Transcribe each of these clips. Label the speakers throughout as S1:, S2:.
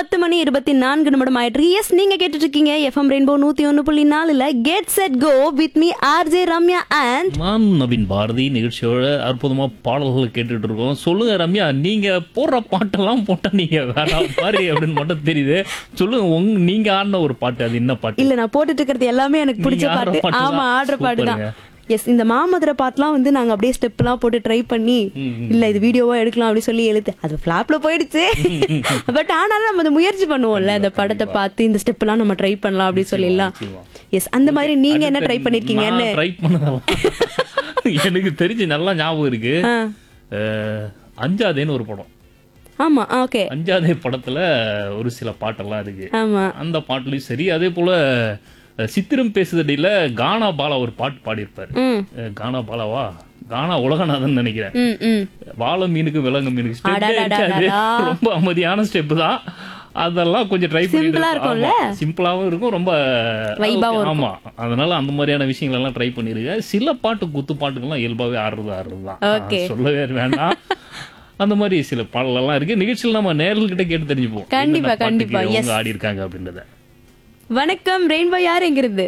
S1: பத்து மணி இருபத்தி நான்கு நிமிடம் ஆயிட்டு எஸ் நீங்க கேட்டுட்டு இருக்கீங்க எஃப்எம் ரெயின்போ நூத்தி ஒன்னு புள்ளி நாலுல get set go with me R J Ramya and
S2: நான் நவீன் பாரதி நிகழ்ச்சியோட அற்புதமா பாடல்கள் கேட்டுட்டு இருக்கோம் சொல்லுங்க ரம்யா நீங்க போடுற பாட்டெல்லாம் போட்டா நீங்க வேற மாதிரி அப்படின்னு மட்டும் தெரியுது சொல்லுங்க உங்க நீங்க ஆடின ஒரு பாட்டு அது என்ன பாட்டு
S1: இல்ல நான் போட்டுட்டு இருக்கிறது எல்லாமே எனக்கு பிடிச்ச
S2: நீங்க ஆடுற
S1: பாட்டு
S2: பாட்டு
S1: ஆமா
S2: தான்.
S1: ஆடுற பாட்டு தான்
S2: சூப்பருங்க.
S1: எஸ் இந்த மாமதுரை பாட்டுலாம் வந்து நாங்க அப்படியே ஸ்டெப் எல்லாம் போட்டு ட்ரை பண்ணி இல்ல இது வீடியோவா எடுக்கலாம் அப்படி சொல்லி எழுத்து அது ஃபிளாப்ல போயிடுச்சு பட் ஆனாலும் நம்ம அதை முயற்சி பண்ணுவோம்ல இந்த படத்தை பார்த்து இந்த ஸ்டெப் எல்லாம் நம்ம ட்ரை பண்ணலாம் அப்படி சொல்லிடலாம்
S2: நிச்சயமா.
S1: எஸ் அந்த மாதிரி நீங்க என்ன ட்ரை பண்ணிருக்கீங்கன்னு
S2: ட்ரை பண்ணதெல்லாம் எனக்கு தெரிஞ்சு நல்லா ஞாபகம் இருக்கு
S1: ஆ.
S2: அஹ், அஞ்சாதேன்னு ஒரு படம்
S1: ஆமா ஓகே
S2: அஞ்சாதே படத்துல ஒரு சில பாட்டெல்லாம் இருக்கு
S1: ஆமா
S2: அந்த பாட்டுலயும் சரி அதே போல அஹ், சித்திரம் பேசுதடியில கானா பாலா ஒரு பாட்டு பாடியிருப்பாரு
S1: ம்
S2: அஹ், கானா பாலாவா கானா உலகநாதன் நினைக்கிறேன்
S1: ம் ம்
S2: வாழை மீனுக்கு விலங்கு மீனுக்கு ஸ்டெப்
S1: அடடடடடா.
S2: இருக்காது ரொம்ப அமைதியான ஸ்டெப் தான் அதெல்லாம் கொஞ்சம் ட்ரை பண்ணி
S1: Simple ஆ இருக்கும்ல?
S2: சிம்பிளாவும் இருக்கும் ரொம்ப
S1: Vibe ஆவும்
S2: ஆமா அதனால அந்த மாதிரியான விஷயங்கள் எல்லாம் ட்ரை பண்ணிருக்கேன் சில பாட்டு குத்து பாட்டுகள்லாம் இயல்பாவே ஆடுறது ஆடுறது தான்
S1: Okay.
S2: சொல்லவே வேண்டாம் அந்த மாதிரி சில பாடல் எல்லாம் இருக்கு நிகழ்ச்சியில் நம்ம நேர்கள்கிட்ட கேட்டு தெரிஞ்சுப்போம்
S1: கண்டிப்பா,
S2: என்னென்ன
S1: கண்டிப்பா,
S2: பாட்டுக்கு
S1: yes.
S2: அவங்க ஆடி இருக்காங்க அப்படின்றத
S1: வணக்கம் ரெயின்போ யார் எங்கிருந்து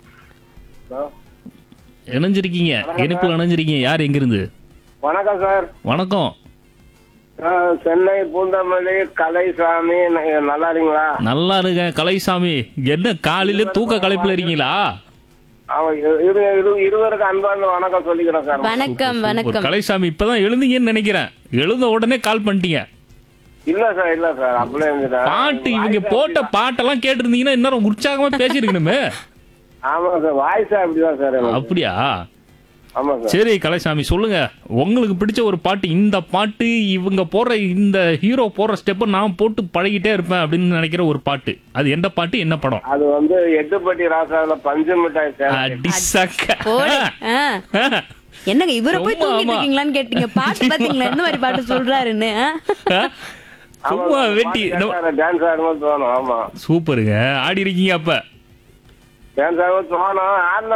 S2: இணைஞ்சிருக்கீங்க இணைப்புல இணைஞ்சிருக்கீங்க யார் எங்கிருந்து
S3: வணக்கம் சார்
S2: வணக்கம்
S3: நான் சென்னை பூந்தமல்லி கலைசாமி ந- நல்லா இருக்கீங்களா
S2: நல்லா இருக்கேன் கலைசாமி என்ன காலையில தூக்க கலைப்புல இருக்கீங்களா
S3: அவன் இரு- இரு- இரு- இருவருக்கு அன்பார்ந்த வணக்கம் சொல்லிக்கிறேன் சார்
S1: வணக்கம்
S2: ஒரு
S1: வணக்கம்
S2: கலைசாமி இப்பதான் எழுந்தீங்கன்னு நினைக்கிறேன் எழுந்த உடனே கால் பண்ணிட்டீங்க
S3: இல்ல சார் இல்ல சார் அப்படியே இருந்துட்டேன்.
S2: பாட்டு இவங்க போட்ட பாட்டெல்லாம் கேட்டு இருந்தீங்கன்னா இன்னும் உற்சாகமா பேசிருக்கணுமே
S3: ஆமா சார் வாய்ஸ் அப்படிதான் சார் எனக்கு.
S2: அப்படியா
S3: ஆமா சார்
S2: சரி கலைசாமி சொல்லுங்க உங்களுக்கு பிடிச்ச ஒரு பாட்டு இந்த பாட்டு இவங்க போடுற இந்த ஹீரோ போடுற ஸ்டெப்பை நான் போட்டு பழகிட்டே இருப்பேன் அப்படின்னு நினைக்கிற ஒரு பாட்டு அது எந்த பாட்டு என்ன படம்
S3: அது வந்து எட்டுப்பட்டி ராசாவில பஞ்சு மிட்டாய் சார்
S2: அடிசக்க.
S1: போடு. ஆ. என்னங்க இவரை போய்
S2: ரொம்ப
S1: தூங்கிட்டு
S2: ஆமா.
S1: இருக்கீங்களான்னு கேட்டீங்க பாட்டு பாத்தீங்களா எந்த மாதிரி பாட்டு சொல்றாருன்னு ஆ?
S2: சும்மா வெட்டி
S3: டான்ஸ் ஆடும்போது தோணும் ஆமா
S2: சூப்பருங்க ஆடி இருக்கீங்க அப்ப
S3: டான்ஸ் ஆடும்போது தோணும் ஆடின